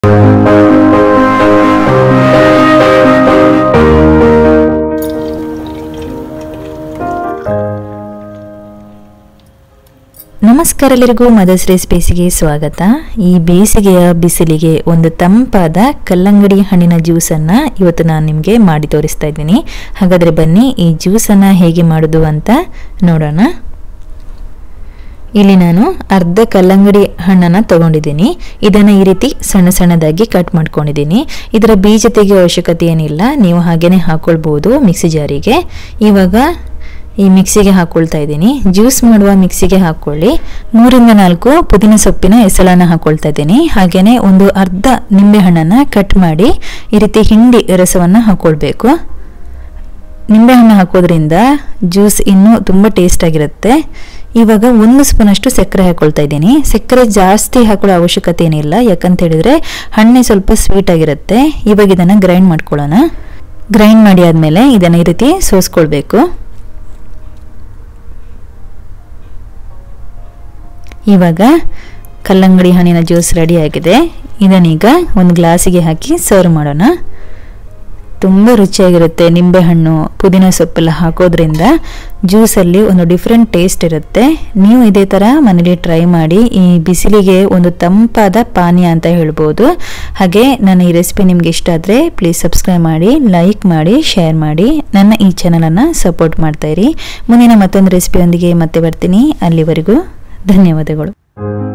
ನಮಸ್ಕಾರ ಎಲ್ಲರಿಗೂ ಮದರ್ಸ್ ರೆಸಿಪೀಸ್ಗೆ ಸ್ವಾಗತ ಈ ಬೇಸಿಗೆಯ ಬಿಸಿಲಿಗೆ ಒಂದು ತಂಪಾದ ಕಲ್ಲಂಗಡಿ ಹಣ್ಣಿನ ಜ್ಯೂಸನ್ನು ಇವತ್ತು ನಾನು ನಿಮಗೆ ಮಾಡಿ ತೋರಿಸ್ತಾ ಇದ್ದೀನಿ ಹಾಗಾದರೆ ಬನ್ನಿ ಈ ಜ್ಯೂಸನ್ನು ಹೇಗೆ ಮಾಡೋದು ಅಂತ ನೋಡೋಣ ಇಲ್ಲಿ ನಾನು ಅರ್ಧ ಕಲ್ಲಂಗಡಿ ಹಣ್ಣನ್ನು ತಗೊಂಡಿದ್ದೀನಿ ಇದನ್ನು ಈ ರೀತಿ ಸಣ್ಣ ಸಣ್ಣದಾಗಿ ಕಟ್ ಮಾಡ್ಕೊಂಡಿದ್ದೀನಿ ಇದರ ಬೀಜ ತೆಗೆಯೋ ಅವಶ್ಯಕತೆ ಏನಿಲ್ಲ ನೀವು ಹಾಗೇನೆ ಹಾಕೊಳ್ಬೋದು ಮಿಕ್ಸಿ ಜಾರಿಗೆ ಇವಾಗ ಈ ಮಿಕ್ಸಿಗೆ ಹಾಕೊಳ್ತಾ ಇದ್ದೀನಿ ಜ್ಯೂಸ್ ಮಾಡುವ ಮಿಕ್ಸಿಗೆ ಹಾಕೊಳ್ಳಿ ಮೂರಿಂದ ನಾಲ್ಕು ಪುದೀನ ಸೊಪ್ಪಿನ ಎಸಳನ್ನು ಹಾಕೊಳ್ತಾ ಇದ್ದೀನಿ ಹಾಗೇನೆ ಒಂದು ಅರ್ಧ ನಿಂಬೆಹಣ್ಣನ್ನು ಕಟ್ ಮಾಡಿ ಈ ರೀತಿ ಹಿಂಡಿ ರಸವನ್ನು ಹಾಕೊಳ್ಬೇಕು ನಿಂಬೆಹಣ್ಣು ಹಾಕೋದ್ರಿಂದ ಜ್ಯೂಸ್ ಇನ್ನೂ ತುಂಬ ಟೇಸ್ಟ್ ಆಗಿರುತ್ತೆ ಇವಾಗ ಒಂದು ಸ್ಪೂನಷ್ಟು ಸಕ್ಕರೆ ಹಾಕೊಳ್ತಾ ಇದ್ದೀನಿ ಸಕ್ಕರೆ ಜಾಸ್ತಿ ಹಾಕೊಳ್ಳೋ ಅವಶ್ಯಕತೆ ಏನಿಲ್ಲ ಯಾಕಂತ ಹೇಳಿದ್ರೆ ಹಣ್ಣೆ ಸ್ವಲ್ಪ ಸ್ವೀಟ್ ಆಗಿರುತ್ತೆ ಇವಾಗ ಇದನ್ನು ಗ್ರೈಂಡ್ ಮಾಡ್ಕೊಳ್ಳೋಣ ಗ್ರೈಂಡ್ ಮಾಡಿ ಆದಮೇಲೆ ಇದನ್ನು ಈ ರೀತಿ ಸೋಸ್ಕೊಳ್ಬೇಕು ಇವಾಗ ಕಲ್ಲಂಗಡಿ ಹಣ್ಣಿನ ಜ್ಯೂಸ್ ರೆಡಿ ಆಗಿದೆ ಇದನ್ನೀಗ ಒಂದು ಗ್ಲಾಸಿಗೆ ಹಾಕಿ ಸರ್ವ್ ಮಾಡೋಣ ತುಂಬ ರುಚಿಯಾಗಿರುತ್ತೆ ನಿಂಬೆಹಣ್ಣು ಪುದೀನ ಸೊಪ್ಪೆಲ್ಲ ಹಾಕೋದ್ರಿಂದ ಜ್ಯೂಸಲ್ಲಿ ಒಂದು ಡಿಫ್ರೆಂಟ್ ಟೇಸ್ಟ್ ಇರುತ್ತೆ ನೀವು ಇದೇ ಥರ ಮನೇಲಿ ಟ್ರೈ ಮಾಡಿ ಈ ಬಿಸಿಲಿಗೆ ಒಂದು ತಂಪಾದ ಪಾನೀಯ ಅಂತ ಹೇಳ್ಬೋದು ಹಾಗೆ ನನ್ನ ಈ ರೆಸಿಪಿ ನಿಮ್ಗೆ ಇಷ್ಟ ಆದರೆ ಪ್ಲೀಸ್ ಸಬ್ಸ್ಕ್ರೈಬ್ ಮಾಡಿ ಲೈಕ್ ಮಾಡಿ ಶೇರ್ ಮಾಡಿ ನನ್ನ ಈ ಚಾನಲನ್ನು ಸಪೋರ್ಟ್ ಮಾಡ್ತಾಯಿರಿ ಮುಂದಿನ ಮತ್ತೊಂದು ರೆಸಿಪಿಯೊಂದಿಗೆ ಮತ್ತೆ ಬರ್ತೀನಿ ಅಲ್ಲಿವರೆಗೂ ಧನ್ಯವಾದಗಳು